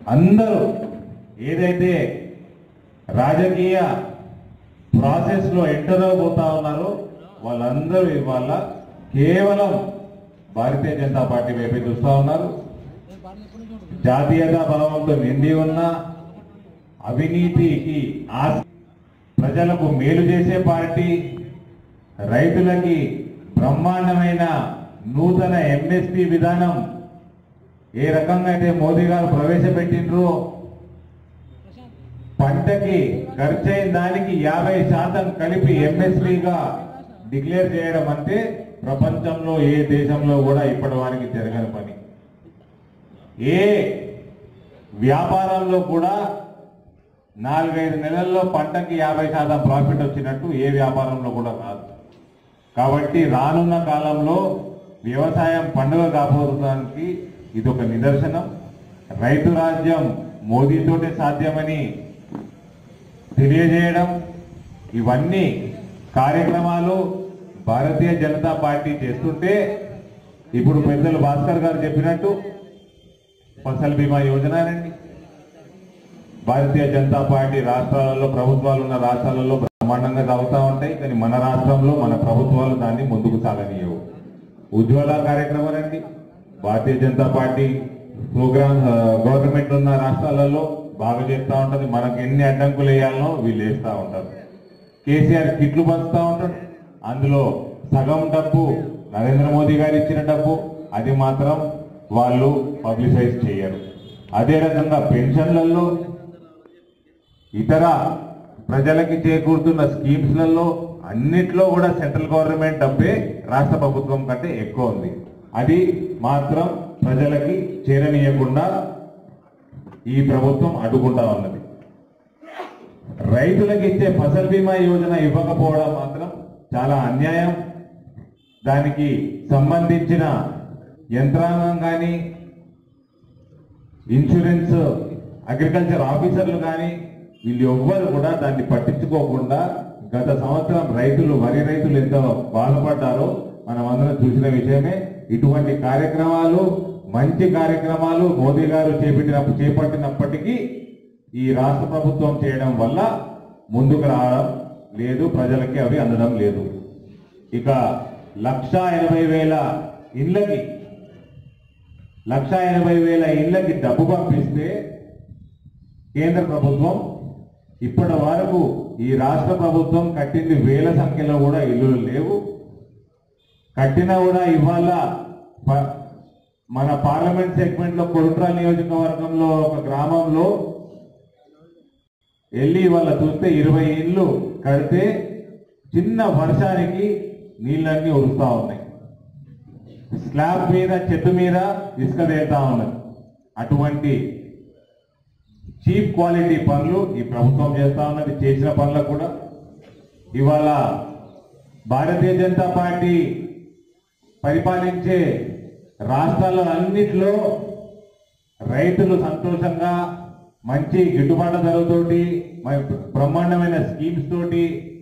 అందరూ ఏదైతే రాజకీయ ప్రాసెస్ లో ఎంటర్ అవబోతా ఉన్నారో వాళ్ళందరూ ఇవాళ కేవలం భారతీయ జనతా పార్టీ వైపే చూస్తా ఉన్నారు జాతీయతా భావంతో నిండి ఉన్న అవినీతికి ఆశ ప్రజలకు మేలు చేసే పార్టీ రైతులకి బ్రహ్మాండమైన నూతన ఎంఎస్పి విధానం ఏ రకంగా అయితే మోదీ గారు ప్రవేశపెట్టిండ్రో పంటకి ఖర్చయిన దానికి యాభై శాతం కలిపి ఎంఎస్పిగా డిక్లేర్ చేయడం అంటే ప్రపంచంలో ఏ దేశంలో కూడా ఇప్పటి వారికి జరగని పని ఏ వ్యాపారంలో కూడా నాలుగైదు నెలల్లో పంటకి యాభై శాతం ప్రాఫిట్ వచ్చినట్టు ఏ వ్యాపారంలో కూడా రాదు కాబట్టి రానున్న కాలంలో వ్యవసాయం పండుగ కాబోతానికి ఇది ఒక నిదర్శనం రైతు రాజ్యం మోదీతోటే సాధ్యమని తెలియజేయడం ఇవన్నీ కార్యక్రమాలు భారతీయ జనతా పార్టీ చేస్తుంటే ఇప్పుడు పెద్దలు భాస్కర్ గారు చెప్పినట్టు ఫసల్ బీమా యోజన రండి భారతీయ జనతా పార్టీ రాష్ట్రాలలో ప్రభుత్వాలు ఉన్న రాష్ట్రాలలో బ్రహ్మాండంగా సాగుతూ ఉంటాయి కానీ మన రాష్ట్రంలో మన ప్రభుత్వాలు దాన్ని ముందుకు సాగనీయవు ఉజ్వల కార్యక్రమం అండి భారతీయ జనతా పార్టీ ప్రోగ్రామ్ ఆ, గవర్నమెంట్ ఉన్న రాష్ట్రాలలో బాగా చేస్తూ ఉంటది మనకు ఎన్ని అడ్డంకులు వేయాలనో వీళ్ళు వేస్తూ ఉంటారు కేసీఆర్ కిట్లు పంచుతూ ఉంటాడు అందులో సగం డబ్బు నరేంద్ర మోదీ గారు ఇచ్చిన డబ్బు అది మాత్రం వాళ్ళు పబ్లిసైజ్ చేయరు అదే రకంగా పెన్షన్లలో ఇతర ప్రజలకి చేకూరుతున్న స్కీమ్స్లలో అన్నిట్లో కూడా సెంట్రల్ గవర్నమెంట్ డబ్బే రాష్ట్ర ప్రభుత్వం కంటే ఎక్కువ ఉంది అది మాత్రం ప్రజలకి చేరనీయకుండా ఈ ప్రభుత్వం అడ్డుకుంటా ఉన్నది రైతులకు ఇచ్చే ఫసల్ బీమా యోజన ఇవ్వకపోవడం మాత్రం చాలా అన్యాయం దానికి సంబంధించిన యంత్రాంగం కానీ ఇన్సూరెన్స్ అగ్రికల్చర్ ఆఫీసర్లు కానీ వీళ్ళు ఎవ్వరు కూడా దాన్ని పట్టించుకోకుండా గత సంవత్సరం రైతులు వరి రైతులు ఎంత బాధపడ్డారో మనం అందరం చూసిన విషయమే ఇటువంటి కార్యక్రమాలు మంచి కార్యక్రమాలు మోదీ గారు చేపట్టిన చేపట్టినప్పటికీ ఈ రాష్ట్ర ప్రభుత్వం చేయడం వల్ల ముందుకు రావడం లేదు ప్రజలకి అవి అందడం లేదు ఇక లక్ష ఎనభై వేల ఇళ్ళకి లక్ష ఎనభై వేల ఇళ్ళకి డబ్బు పంపిస్తే కేంద్ర ప్రభుత్వం ఇప్పటి వరకు ఈ రాష్ట్ర ప్రభుత్వం కట్టింది వేల సంఖ్యలో కూడా ఇల్లులు లేవు కట్టినా కూడా ఇవాళ ప- మన పార్లమెంట్ సెగ్మెంట్ లో కొరుట్రా నియోజకవర్గంలో ఒక గ్రామంలో వెళ్ళి వాళ్ళ చూస్తే ఇరవై ఇళ్ళు కడితే చిన్న వర్షానికి నీళ్ళన్నీ ఉరుస్తా ఉన్నాయి స్లాబ్ మీద చెట్టు మీద ఇసుక తేలుతా ఉన్నది అటువంటి చీప్ క్వాలిటీ పనులు ఈ ప్రభుత్వం చేస్తా ఉన్నది చేసిన పనులకు కూడా ఇవాళ భారతీయ జనతా పార్టీ పరిపాలించే రాష్ట్రాల అన్నిట్లో రైతులు సంతోషంగా మంచి గిట్టుబాటు ధరతోటి మరి బ్రహ్మాండమైన స్కీమ్స్ తోటి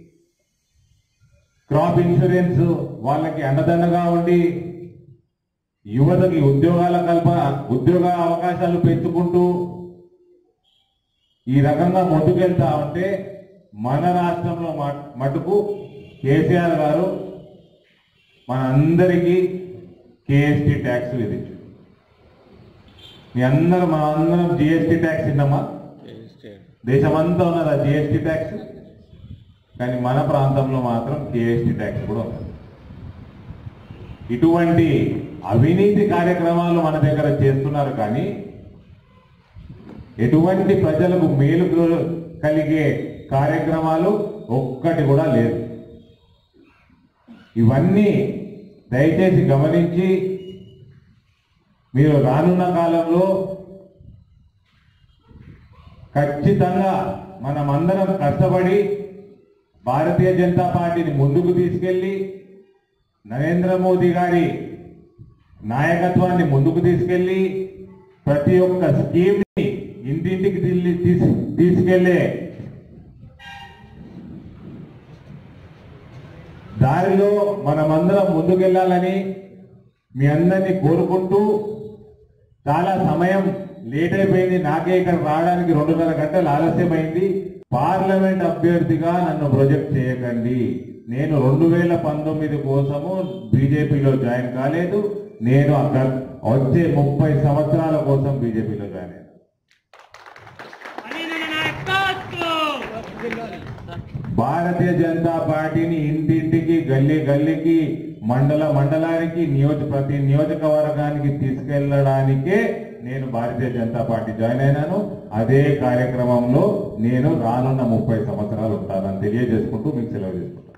క్రాప్ ఇన్సూరెన్స్ వాళ్ళకి అండదండగా ఉండి యువతకి ఉద్యోగాల కల్ప ఉద్యోగ అవకాశాలు పెంచుకుంటూ ఈ రకంగా ముందుకెళ్తా ఉంటే మన రాష్ట్రంలో మట్- మటుకు కేసీఆర్ గారు మన అందరికీ కేఎస్టీ ట్యాక్స్ విధించు మీ అందరం మన అందరం జిఎస్టీ ట్యాక్స్ విన్నామా దేశమంతా ఉన్నదా జిఎస్టీ ట్యాక్స్ కానీ మన ప్రాంతంలో మాత్రం కేఎస్టీ ట్యాక్స్ కూడా ఉంది ఇటువంటి అవినీతి కార్యక్రమాలు మన దగ్గర చేస్తున్నారు కానీ ఎటువంటి ప్రజలకు మేలు కలిగే కార్యక్రమాలు ఒక్కటి కూడా లేదు ఇవన్నీ దయచేసి గమనించి మీరు రానున్న కాలంలో ఖచ్చితంగా మనమందరం కష్టపడి భారతీయ జనతా పార్టీని ముందుకు తీసుకెళ్లి నరేంద్ర మోదీ గారి నాయకత్వాన్ని ముందుకు తీసుకెళ్లి ప్రతి ఒక్క స్కీమ్ ని ఇంటింటికి తిల్లి- తీస్- తీసుకెళ్లే దారిలో మనమందరం ముందుకెళ్లాలని మీ అందరినీ కోరుకుంటూ చాలా సమయం లేట్ అయిపోయింది నాకే ఇక్కడ రావడానికి రెండున్నర గంటలు ఆలస్యమైంది పార్లమెంట్ అభ్యర్థిగా నన్ను ప్రొజెక్ట్ చేయకండి నేను రెండు వేల పంతొమ్మిది కోసము బీజేపీలో జాయిన్ కాలేదు నేను అక్కడ వచ్చే ముప్పై సంవత్సరాల కోసం బీజేపీలో జాయిన్ అయ్యాను అనిల్ నాయకత్వం భారతీయ జనతా పార్టీని ఇంటింటికి గల్లీ గల్లీకి మండల మండలానికి నియోజ ప్రతి నియోజకవర్గానికి తీసుకెళ్లడానికే నేను భారతీయ జనతా పార్టీ జాయిన్ అయినాను అదే కార్యక్రమంలో నేను రానున్న ముప్పై సంవత్సరాలు ఉంటానని తెలియజేసుకుంటూ మీకు సెలవు చేసుకుంటాను